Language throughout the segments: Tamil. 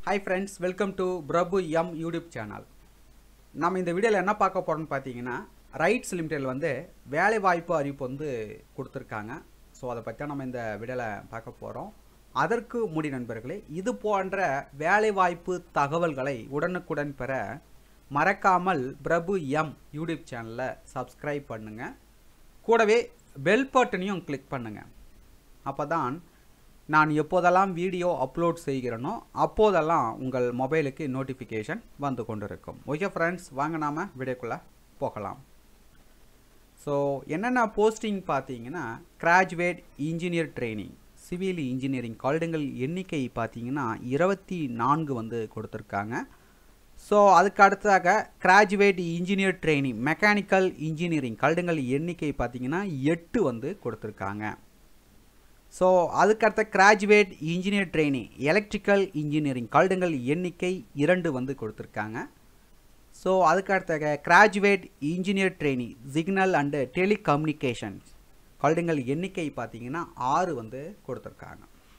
hi friends welcome to Prabhu M YouTube channel நம்ம இந்த வீடியோவில் என்ன பார்க்க போகிறோம்னு பார்த்தீங்கன்னா ரைட்ஸ் லிமிடெட் வந்து வேலை வாய்ப்பு அறிவிப்பு வந்து கொடுத்துருக்காங்க ஸோ அதை பற்றி நம்ம இந்த வீடியோவில் பார்க்க போகிறோம் அதற்கு முடி நண்பர்களே இது போன்ற வேலை வாய்ப்பு தகவல்களை உடனுக்குடன் பெற மறக்காமல் பிரபு எம் யூடியூப் சேனலை சப்ஸ்கிரைப் பண்ணுங்கள் கூடவே பெல் பட்டனையும் கிளிக் பண்ணுங்கள் அப்போ தான் நான் எப்போதெல்லாம் வீடியோ அப்லோட் செய்கிறேனோ அப்போதெல்லாம் உங்கள் மொபைலுக்கு நோட்டிஃபிகேஷன் வந்து கொண்டிருக்கும் ஓகே ஃப்ரெண்ட்ஸ் வாங்க நாம் வீடியோக்குள்ளே போகலாம் ஸோ என்னென்ன போஸ்டிங் பார்த்தீங்கன்னா graduate engineer training civil engineering கால்டுங்கள் எண்ணிக்கை பார்த்தீங்கன்னா இருபத்தி நான்கு வந்து கொடுத்துருக்காங்க ஸோ அதுக்கு அடுத்ததாக graduate engineer training mechanical engineering கல்டுங்கள் எண்ணிக்கை பார்த்தீங்கன்னா எட்டு வந்து கொடுத்துருக்காங்க ஸோ அதுக்கடுத்த graduate engineer training electrical engineering கல்டுங்கள் எண்ணிக்கை இரண்டு வந்து கொடுத்துருக்காங்க ஸோ அதுக்கடுத்த graduate engineer training signal and telecommunications கல்டுங்கள் எண்ணிக்கை பார்த்தீங்கன்னா ஆறு வந்து கொடுத்துருக்காங்க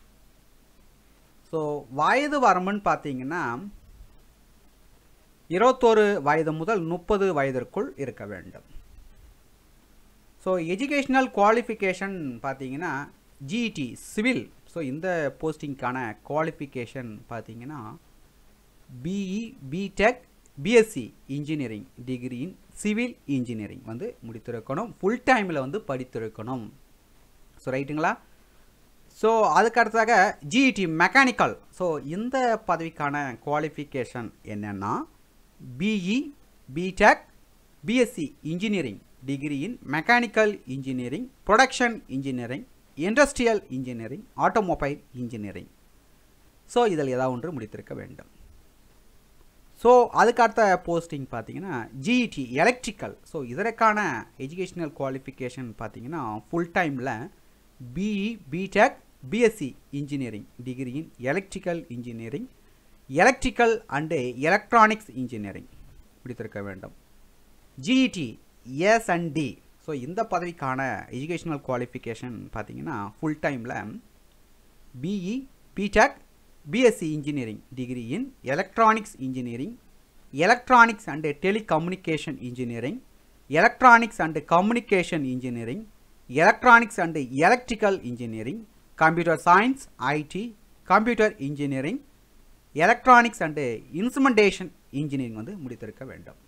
ஸோ வயது வரம்புன்னு பார்த்தீங்கன்னா இருபத்தோரு வயது முதல் முப்பது வயதிற்குள் இருக்க வேண்டும் ஸோ எஜுகேஷ்னல் குவாலிஃபிகேஷன் பார்த்தீங்கன்னா ஜிடி சிவில் ஸோ இந்த போஸ்டிங்க்கான குவாலிஃபிகேஷன் பார்த்தீங்கன்னா BE BTech BSc engineering degree in civil engineering வந்து முடித்திருக்கணும் ஃபுல் டைமில் வந்து படித்திருக்கணும் ஸோ ரைட்டுங்களா ஸோ அதுக்கு அடுத்ததாக ஜிஇடி மெக்கானிக்கல் ஸோ இந்த பதவிக்கான குவாலிஃபிகேஷன் என்னென்னா BE BTech BSc engineering degree in mechanical engineering production engineering industrial engineering automobile engineering so இதில் ஏதாவது ஒன்று முடித்திருக்க வேண்டும் ஸோ அதுக்கு அடுத்த போஸ்டிங் பார்த்தீங்கன்னா ஜிஇடி எலக்ட்ரிக்கல் ஸோ இதற்கான எஜுகேஷ்னல் குவாலிஃபிகேஷன் பார்த்தீங்கன்னா ஃபுல் டைமில் BE BTech BSc engineering degree in electrical engineering electrical and electronics engineering முடித்திருக்க வேண்டும் GET S and T so இந்த பதவிக்கான எஜுகேஷ்னல் குவாலிஃபிகேஷன் பார்த்தீங்கன்னா ஃபுல் டைமில் BE BTech BSc engineering degree in electronics engineering electronics and telecommunication engineering electronics and communication engineering electronics and electrical engineering computer science IT computer engineering electronics and instrumentation engineering வந்து முடித்திருக்க வேண்டும்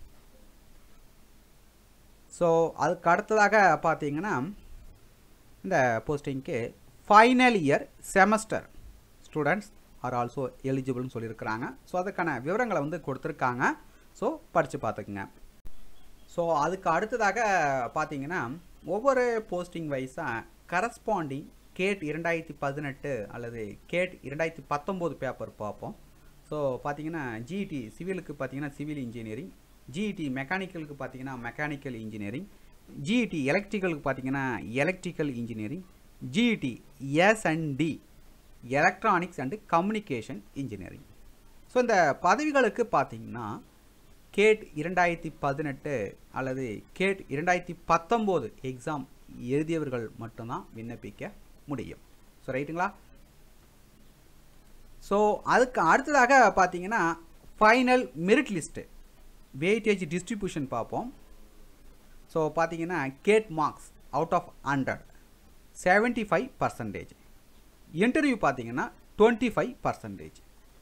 ஸோ அதுக்கு அடுத்ததாக பார்த்தீங்கன்னா இந்த போஸ்டிங்க்கு final year semester students are also எலிஜிபிள்னு சொல்லியிருக்கிறாங்க ஸோ அதுக்கான விவரங்களை வந்து கொடுத்துருக்காங்க ஸோ படித்து பார்த்துக்குங்க ஸோ அதுக்கு அடுத்ததாக பார்த்தீங்கன்னா ஒவ்வொரு போஸ்டிங் வைஸாக கரஸ்பாண்டிங் கேட் இரண்டாயிரத்தி பதினெட்டு அல்லது கேட் இரண்டாயிரத்தி பத்தொம்போது பேப்பர் பார்ப்போம் ஸோ பார்த்தீங்கன்னா ஜிஇடி சிவிலுக்கு பார்த்தீங்கன்னா சிவில் இன்ஜினியரிங் ஜிஇடி மெக்கானிக்கலுக்கு பார்த்தீங்கன்னா மெக்கானிக்கல் இன்ஜினியரிங் ஜிஇடி எலக்ட்ரிக்கலுக்கு பார்த்தீங்கன்னா electrical engineering GET S and T electronics and communication engineering so இந்த பதவிகளுக்கு பார்த்தீங்கன்னா கேட் இரண்டாயிரத்தி பதினெட்டு அல்லது கேட் இரண்டாயிரத்தி பத்தொம்போது எக்ஸாம் எழுதியவர்கள் மட்டும்தான் விண்ணப்பிக்க முடியும் ஸோ ரைட்டுங்களா ஸோ அதுக்கு அடுத்ததாக பார்த்தீங்கன்னா final merit list weightage distribution பார்ப்போம் ஸோ பார்த்தீங்கன்னா GATE marks out of hundred seventy five percentage interview பார்த்தீங்கன்னா டுவெண்ட்டி ஃபைவ் பர்சன்டேஜ்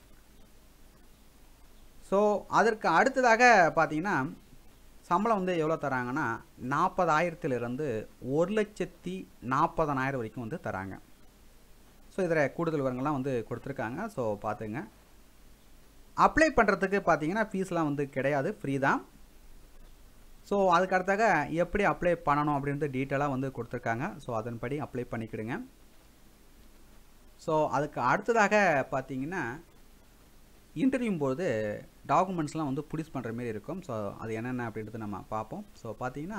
ஸோ அதற்கு அடுத்ததாக பார்த்தீங்கன்னா சம்பளம் வந்து எவ்வளோ தராங்கன்னா நாற்பதாயிரத்துலேருந்து ஒரு லட்சத்தி நாற்பதனாயிரம் வரைக்கும் வந்து தராங்க ஸோ இதில் கூடுதல் விவரங்கள்லாம் வந்து கொடுத்துருக்காங்க ஸோ பார்த்துங்க அப்ளை பண்ணுறதுக்கு பார்த்தீங்கன்னா ஃபீஸ்லாம் வந்து கிடையாது ஃப்ரீ தான் ஸோ அதுக்கு அடுத்தாக எப்படி அப்ளை பண்ணணும் அப்படின்றது டீட்டெயிலாக வந்து கொடுத்துருக்காங்க ஸோ அதன்படி அப்ளை பண்ணிக்கிடுங்க ஸோ அதுக்கு அடுத்ததாக பார்த்தீங்கன்னா இன்டர்வியூ போது டாக்குமெண்ட்ஸ்லாம் வந்து ப்ரொடியூஸ் பண்ணுற மாரி இருக்கும் ஸோ அது என்னென்ன அப்படின்றது நம்ம பார்ப்போம் ஸோ பார்த்தீங்கன்னா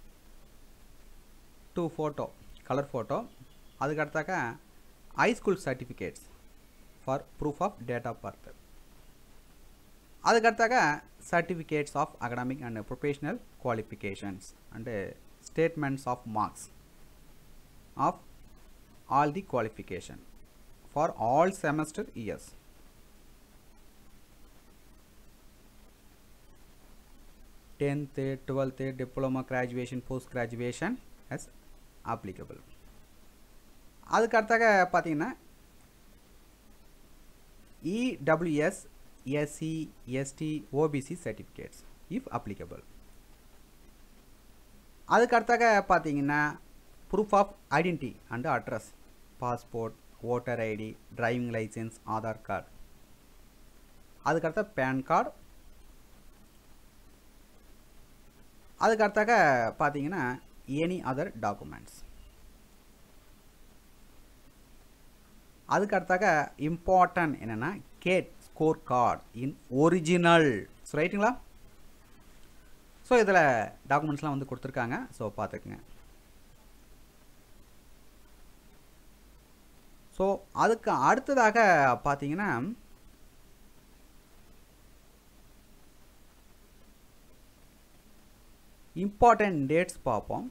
டூ ஃபோட்டோ கலர் ஃபோட்டோ அதுக்கு அடுத்தாக்க high school certificates for proof of date of birth அதுக்கடுத்தாக certificates of academic and professional qualifications and statements of marks of all the qualification for all semester years tenth twelfth diploma graduation post graduation as applicable அதுக்கு அடுத்தாக பார்த்தீங்கன்னா EWS SC ST OBC certificates if applicable அதுக்கு அடுத்தாக பார்த்தீங்கன்னா proof of identity and address passport voter ID driving licence Aadhaar card அதுக்கடுத்த பேன் கார்டு அதுக்கடுத்தாக பார்த்தீங்கன்னா எனி அதர் டாக்குமெண்ட்ஸ் அதுக்கடுத்தாக இம்பார்ட்டன்ட் என்னென்னா GATE score card in original so ரைட்டுங்களா ஸோ இதில் டாக்குமெண்ட்ஸ்லாம் வந்து கொடுத்துருக்காங்க ஸோ பார்த்துக்குங்க ஸோ அதுக்கு அடுத்ததாக பார்த்தீங்கன்னா இம்பார்ட்டன்ட் டேட்ஸ் பார்ப்போம்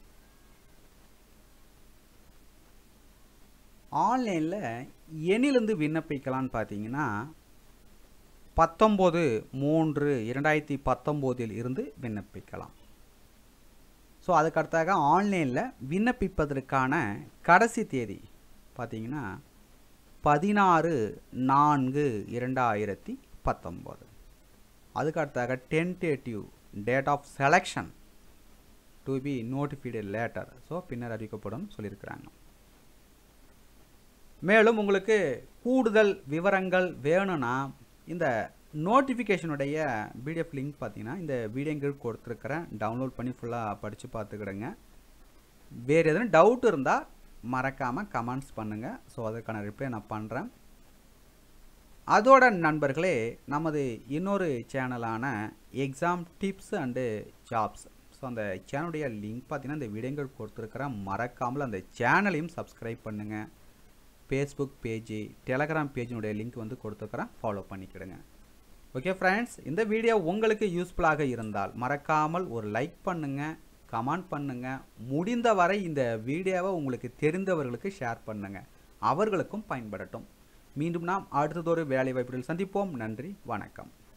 ஆன்லைனில் எண்ணிலிருந்து விண்ணப்பிக்கலான்னு பார்த்தீங்கன்னா பத்தொம்போது மூன்று இரண்டாயிரத்தி பத்தொம்போதில் இருந்து விண்ணப்பிக்கலாம் ஸோ அதுக்கடுத்தாக ஆன்லைனில் விண்ணப்பிப்பதற்கான கடைசி தேதி பார்த்தீங்கன்னா பதினாறு நான்கு இரண்டாயிரத்தி பத்தொம்போது அதுக்கடுத்தாக tentative date of selection to be notified later so பின்னர் அறிவிக்கப்படும் சொல்லியிருக்கிறாங்க மேலும் உங்களுக்கு கூடுதல் விவரங்கள் வேணும்னா இந்த நோட்டிஃபிகேஷனுடைய பிடிஎஃப் லிங்க் பார்த்தீங்கன்னா இந்த வீடியோங்கள் கொடுத்துருக்குறேன் டவுன்லோட் பண்ணி ஃபுல்லாக படித்து பார்த்துக்கிடுங்க வேறு எதுவும் டவுட் இருந்தால் மறக்காமல் கமெண்ட்ஸ் பண்ணுங்கள் ஸோ அதுக்கான ரிப்ளை நான் பண்ணுறேன் அதோட நண்பர்களே நமது இன்னொரு சேனலான exam tips and jobs so அந்த சேனலுடைய லிங்க் பார்த்தீங்கன்னா இந்த வீடியோங்கள் கொடுத்துருக்குறேன் மறக்காமல் அந்த சேனலையும் சப்ஸ்கிரைப் பண்ணுங்கள் ஃபேஸ்புக் பேஜு டெலகிராம் பேஜினுடைய லிங்க் வந்து கொடுத்துருக்குறேன் ஃபாலோ பண்ணிக்கிடுங்க ஓகே ஃப்ரெண்ட்ஸ் இந்த வீடியோ உங்களுக்கு யூஸ்ஃபுல்லாக இருந்தால் மறக்காமல் ஒரு லைக் பண்ணுங்கள் கமெண்ட் பண்ணுங்கள் முடிந்த வரை இந்த வீடியோவை உங்களுக்கு தெரிந்தவர்களுக்கு ஷேர் பண்ணுங்கள் அவர்களுக்கும் பயன்படட்டும் மீண்டும் நாம் அடுத்ததொரு வேலை வாய்ப்புகளில் சந்திப்போம் நன்றி வணக்கம்